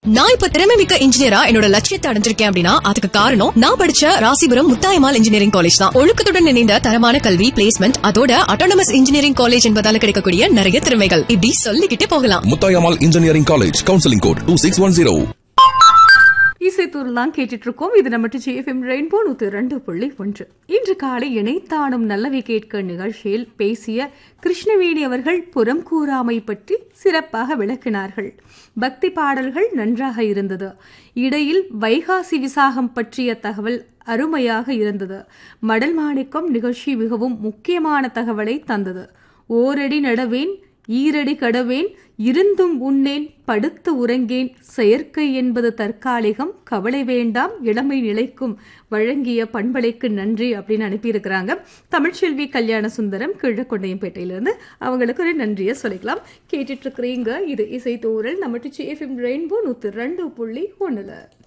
நான் இப்ப திறமை மிக்க இன்ஜினியரா என்னோட லட்சியத்தை அடைஞ்சிருக்கேன் அப்படின்னா அதுக்கு காரணம் நான் படிச்ச ராசிபுரம் முத்தாயமால் இன்ஜினியரிங் காலேஜ் தான் ஒழுக்கத்துடன் இணைந்த தரமான கல்வி பிளேஸ்மெண்ட் அதோட அட்டானமஸ் இன்ஜினியரிங் காலேஜ் என்பதால கிடைக்கக்கூடிய நிறைய திறமைகள் இப்படி சொல்லிக்கிட்டே போகலாம் Muthayammal engineering college counselling code two six one zero இசைத்தூர் தான் கேட்டுட்டு இருக்கோம் இது நம்ம ஜிஎஃப்எம் ரெயின்போ நூத்தி ரெண்டு புள்ளி ஒன்று இன்று காலை இணைத்தானும் நல்லவை கேட்க நிகழ்ச்சியில் பேசிய கிருஷ்ணவேணி அவர்கள் புறம் கூறாமை பற்றி சிறப்பாக விளக்கினார்கள் பக்தி பாடல்கள் நன்றாக இருந்தது இடையில் வைகாசி விசாகம் பற்றிய தகவல் அருமையாக இருந்தது மடல் மாணிக்கம் நிகழ்ச்சி மிகவும் முக்கியமான தகவலை தந்தது ஓரடி நடவேன் ஈரடி கடவேன் இருந்தும் உண்ணேன் படுத்து உறங்கேன் செயற்கை என்பது தற்காலிகம் கவலை வேண்டாம் இளமை நிலைக்கும் வழங்கிய பண்பலைக்கு நன்றி அப்படின்னு அனுப்பியிருக்கிறாங்க தமிழ்ச்செல்வி கல்யாண சுந்தரம் கிழக்கொண்டையம்பேட்டையிலிருந்து அவங்களுக்கு ஒரு நன்றியை சொல்லிக்கலாம் கேட்டுட்டு இருக்கிறீங்க இது இசை தூரல் நம்ம டிச்சி எஃப்எம் ரெயின்போ நூற்றி ரெண்டு புள்ளி ஒன்றில்